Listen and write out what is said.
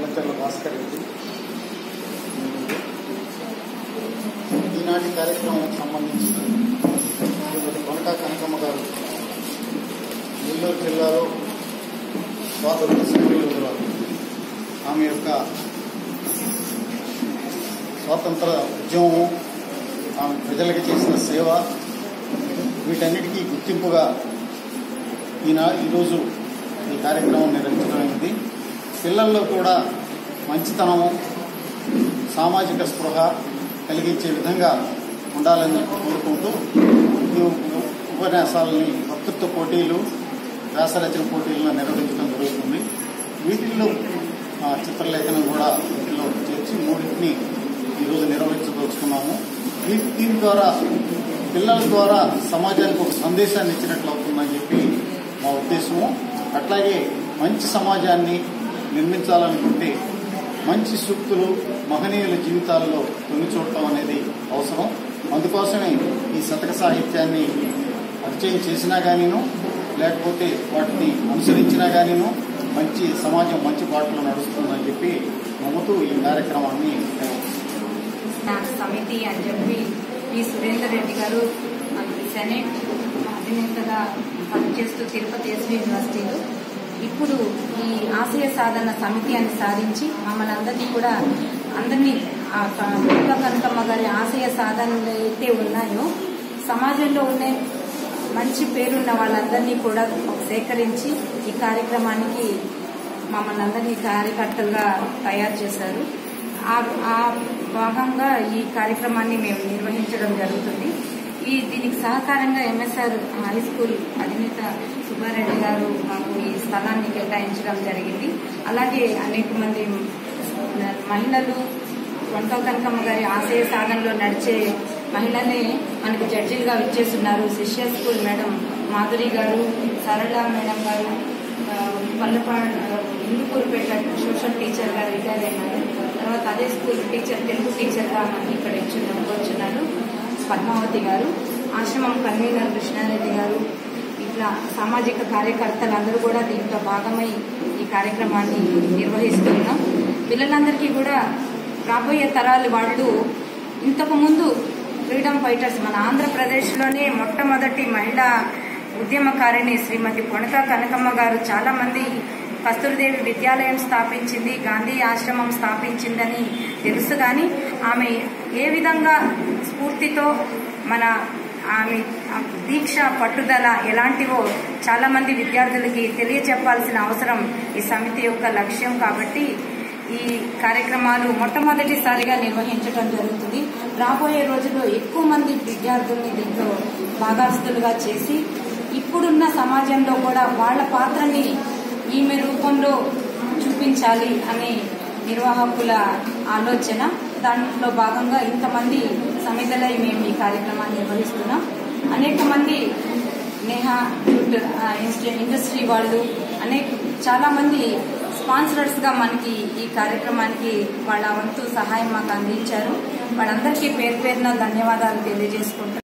కంచర్ల భాస్కర్ రెడ్డి ఈనాటి కార్యక్రమం సంబంధించి శ్రీమతి కొనకా కనకమ్మ గారు నెల్లూరు జిల్లాలో స్వాతంత్ర సమయంలో ఆమె యొక్క స్వాతంత్ర ఉద్యమం ఆమె ప్రజలకు చేసిన సేవ వీటన్నిటికీ గుర్తింపుగా ఈనా ఈరోజు ఈ కార్యక్రమం నిర్వహించడమైంది పిల్లల్లో కూడా మంచితనము సామాజిక స్పృహ కలిగించే విధంగా ఉండాలని కోరుకుంటూ ఈ ఉపన్యాసాలని వక్తృత్వ పోటీలు వ్యాసరచన పోటీలను నిర్వహించడం జరుగుతుంది వీటిల్లో ఆ, చిత్రలేఖనం కూడా వీటిలో చేర్చి మూడింటిని ఈరోజు నిర్వహించదలుచుకున్నాము దీ- దీని ద్వారా పిల్లల ద్వారా సమాజానికి ఒక సందేశాన్ని ఇచ్చినట్లు అవుతుందని చెప్పి మా ఉద్దేశము అట్లాగే మంచి సమాజాన్ని నిర్మించాలనుకుంటే మంచి సూక్తులు మహనీయుల జీవితాల్లో తొంగి చూడటం అనేది అవసరం అందుకోసమే ఈ శతక సాహిత్యాన్ని పరిచయం చేసినా గానీను లేకపోతే వాటిని అనుసరించినా గానీను మంచి సమాజం మంచి బాటలో నడుస్తుందని చెప్పి నమ్ముతూ ఈ కార్యక్రమాన్ని నా సమితి అని చెప్పి ఈ సురేందర్ రెడ్డి గారు మనకి సెనెట్ అధినేతగా పనిచేస్తూ తిరుపతి ఎస్వి యూనివర్సిటీలో ఇప్పుడు ఈ ఆశయ సాధన సమితి అని సాధించి మమ్మల్ని అందరినీ కూడా అందరినీ ఆ క- దుర్గా కనకమ్మ గారి ఆశయ సాధనలు అయితే ఉన్నాయో సమాజంలో ఉండే మంచి పేరున్న వాళ్ళందరినీ కూడా సేకరించి ఈ కార్యక్రమానికి మమ్మల్ని అందరినీ కార్యకర్తలుగా తయారు చేశారు ఆ ఆ భాగంగా ఈ కార్యక్రమాన్ని మేము నిర్వహించడం జరుగుతుంది ఈ దీనికి సహకారంగా ఎంఎస్ఆర్ హై స్కూల్ అధినేత సుబ్బారెడ్డి గారు మాకు ఈ స్థలాన్ని కేటాయించడం జరిగింది అలాగే అనేక మంది మహిళలు వంట కనకమ్మ గారి ఆశయ సాధనలో నడిచే మహిళలే మనకు జడ్జిలుగా ఇచ్చేస్తున్నారు శిష్య స్కూల్ మేడం మాధురి గారు సరళ మేడం గారు ఆ, పల్లెపాడు ఇందుకూరుపేట సోషల్ టీచర్ గా రిటైర్ అయినారు తర్వాత అదే స్కూల్ టీచర్ తెలుగు టీచర్ గా మనకి ఇక్కడ ఇచ్చిన వచ్చున్నారు పద్మావతి గారు ఆశ్రమం కన్వీనర్ కృష్ణారెడ్డి గారు ఇట్లా సామాజిక కార్యకర్తలు అందరూ కూడా దీంట్లో భాగమై ఈ కార్యక్రమాన్ని నిర్వహిస్తున్నాం పిల్లలందరికీ కూడా రాబోయే తరాలు వాళ్ళు ఇంతకు ముందు ఫ్రీడమ్ ఫైటర్స్ మన ఆంధ్రప్రదేశ్లోనే మొట్టమొదటి మహిళా ఉద్యమకారిణి శ్రీమతి పొణక కనకమ్మ గారు చాలా మంది కస్తూరిదేవి విద్యాలయం స్థాపించింది గాంధీ ఆశ్రమం స్థాపించిందని తెలుసు కానీ ఆమె ఏ విధంగా స్ఫూర్తితో మన ఆమె దీక్ష పట్టుదల ఎలాంటివో చాలా మంది విద్యార్థులకి తెలియచెప్పాల్సిన అవసరం ఈ సమితి యొక్క లక్ష్యం కాబట్టి ఈ కార్యక్రమాలు మొట్టమొదటిసారిగా నిర్వహించడం జరుగుతుంది రాబోయే రోజుల్లో ఎక్కువ మంది విద్యార్థుల్ని దీంట్లో భాగాస్తులుగా చేసి ఇప్పుడున్న సమాజంలో కూడా వాళ్ళ పాత్రని ఈమె రూపంలో చూపించాలి అనే నిర్వాహకుల ఆలోచన దాంట్లో భాగంగా ఇంతమంది సమితలై మేము ఈ కార్యక్రమాన్ని నిర్వహిస్తున్నాం అనేక మంది నేహా జూట్ ఆ, ఇన్స్టి- ఇండస్ట్రీ వాళ్ళు అనేక చాలా మంది స్పాన్సరర్స్ గా మనకి ఈ కార్యక్రమానికి వాళ్ళ వంతు సహాయం మాకు అందించారు వాళ్ళందరికీ పేరు పేరున ధన్యవాదాలు తెలియజేసుకుంటున్నాం